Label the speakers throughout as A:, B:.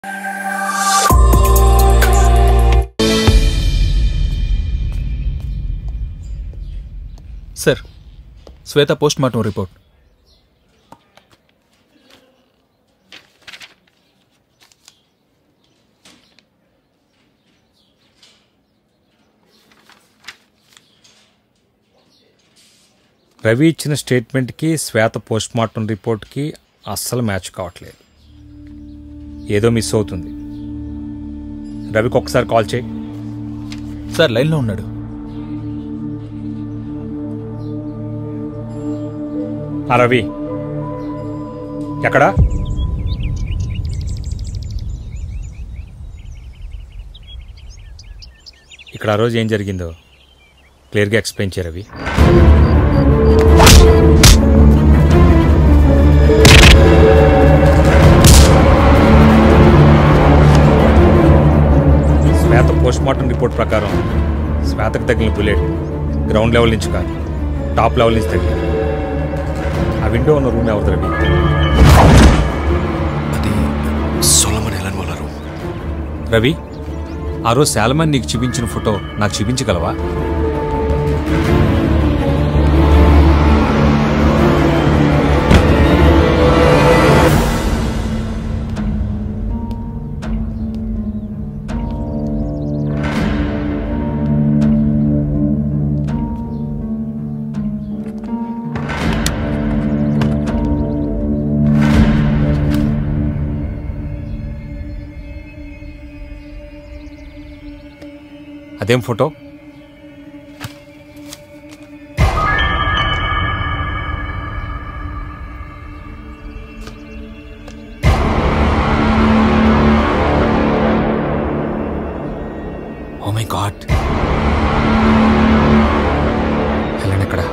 A: sir Swetha post mortem report
B: Ravi ఇచ్చిన స్టేట్మెంట్కి శ్వేత post mortem రిపోర్ట్కి అస్సలు మ్యాచ్ కావట్లేదు ఏదో మిస్ అవుతుంది రవికి ఒకసారి కాల్ చేయి
A: సార్ లైన్లో ఉన్నాడు
B: ఆ రవి ఎక్కడా ఇక్కడ ఆ రోజు ఏం జరిగిందో క్లియర్గా ఎక్స్ప్లెయిన్ చేయ Ravi Swetha post mortem report ప్రకారం శ్వేతకు తగిలిన బుల్లెట్ గ్రౌండ్ లెవెల్ నుంచి కాదు టాప్ లెవెల్ నుంచి తగిలింది ఆ విండో ఉన్న రూమ్ ఎవరిది రవి
C: అది సొలమన్ ఎలన్ వాళ్ళ రూమ్
D: రవి ఆ రోజు శాలమన్ నీకు చూపించిన ఫోటో నాకు చూపించగలవా అదేం photo oh my god Helen ఎక్కడ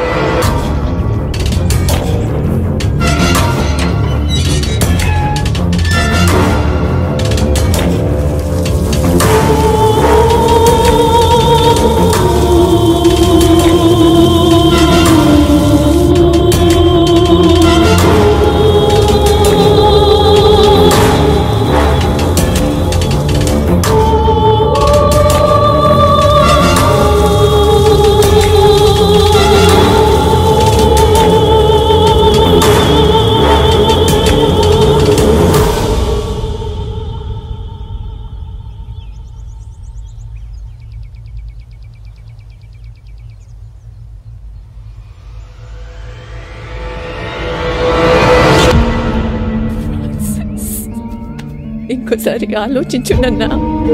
E: ఇంకోసారి ఆలోచించునన్నా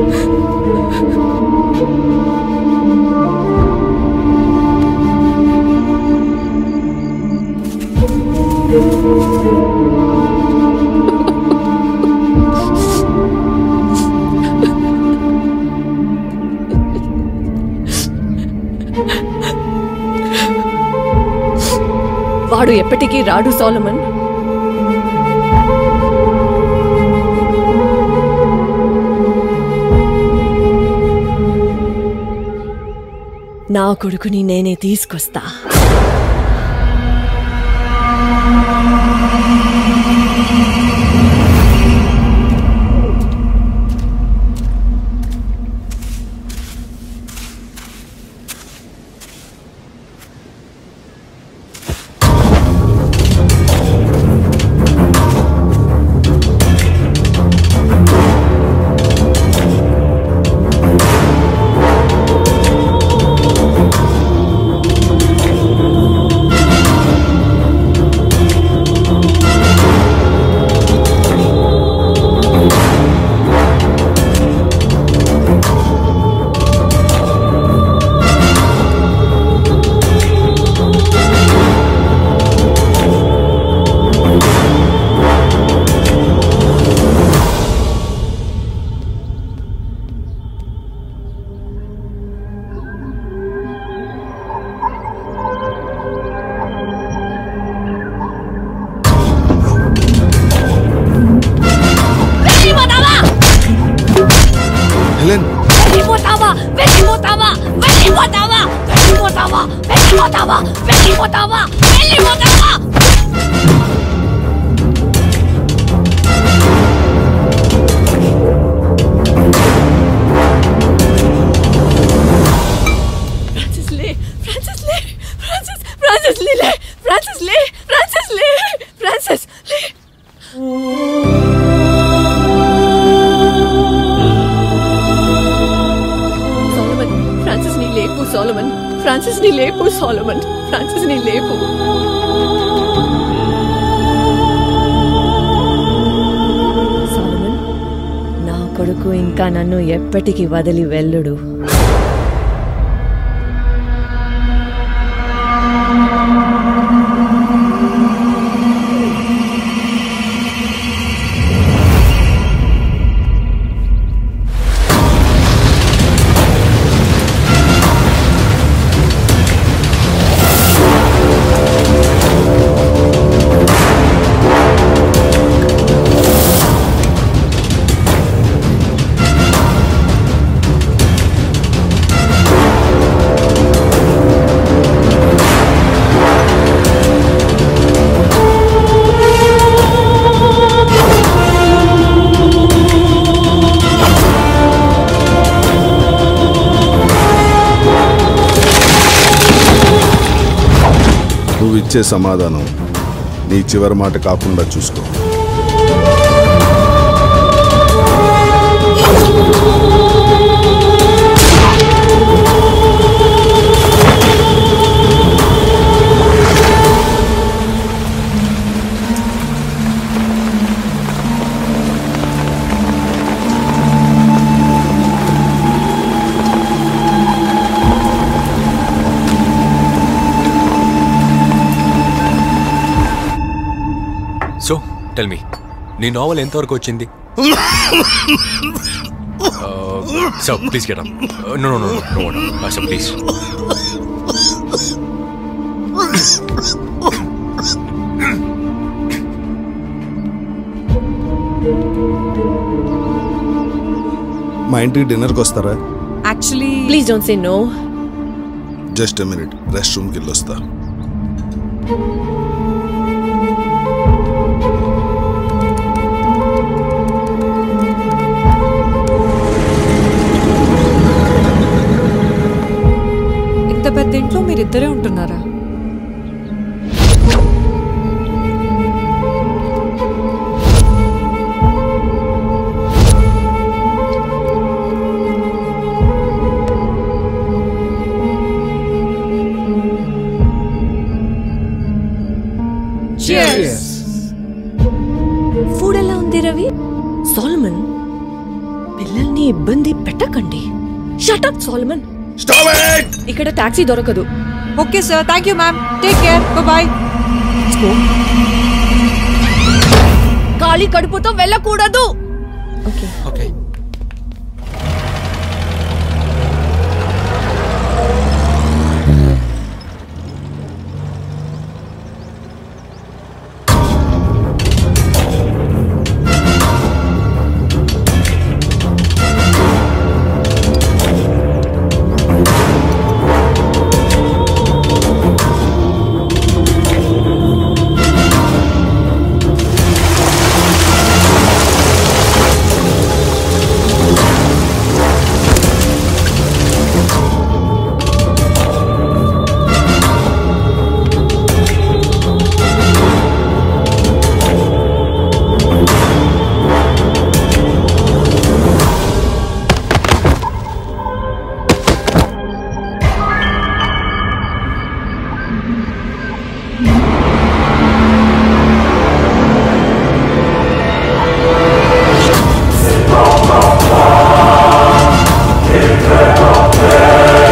E: వాడు ఎప్పటికీ రాడు సోలమన్ నా కొడుకుని నేనే తీసుకొస్తా
C: హెలెన్
F: వెళ్ళిపోతావా వెళ్ళిపోతావా వెళ్ళిపోతావా వెళ్ళిపోతావా వెళ్ళిపోతావా వెళ్ళిపోతావా వెళ్ళిపోతావా
E: ఫ్రాన్సిస్ ని లేపు సోలమన్ ఫ్రాన్సిస్ ని లేపు సోలమన్ నా కొడుకు ఇంకా నన్ను ఎప్పటికీ వదిలి వెళ్ళుడు
G: నువ్వు ఇచ్చే సమాధానం నీ చివరి మాట కాకుండా చూసుకో
C: సో టెల్ మీ నీ నావల్ ఎంతవరకు వచ్చింది so please get no no no no so please
G: మా ఇంటికి డిన్నర్కి వస్తారా
H: actually
E: please don't say no
G: just minute rest రూమ్కి వెళ్ళి వస్తా
H: ఇంత పెద్ద ఇంట్లో మీరిద్దరే ఉంటున్నారా
E: ఫుడ్ ఎలా ఉంది రవి సోల్మన్ పిల్లల్ని ఇబ్బంది పెట్టకండి షటప్ సోల్మన్ ఇక్కడ టాక్సీ దొరకదు
H: okay sir thank you ma'am take care bye
E: ఖాళీ కడుపుతో వెళ్ళకూడదు ఓకే
C: ఓకే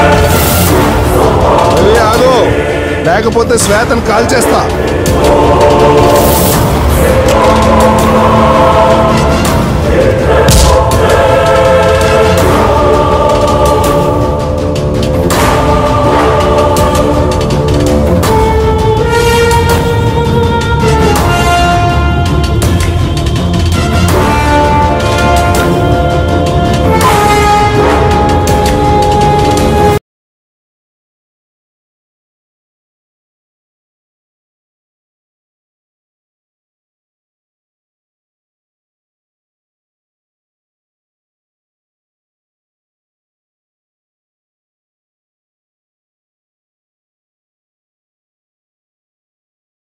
G: ఏయ్, ఆగు లేకపోతే శ్వేతను కాల్ చేస్తా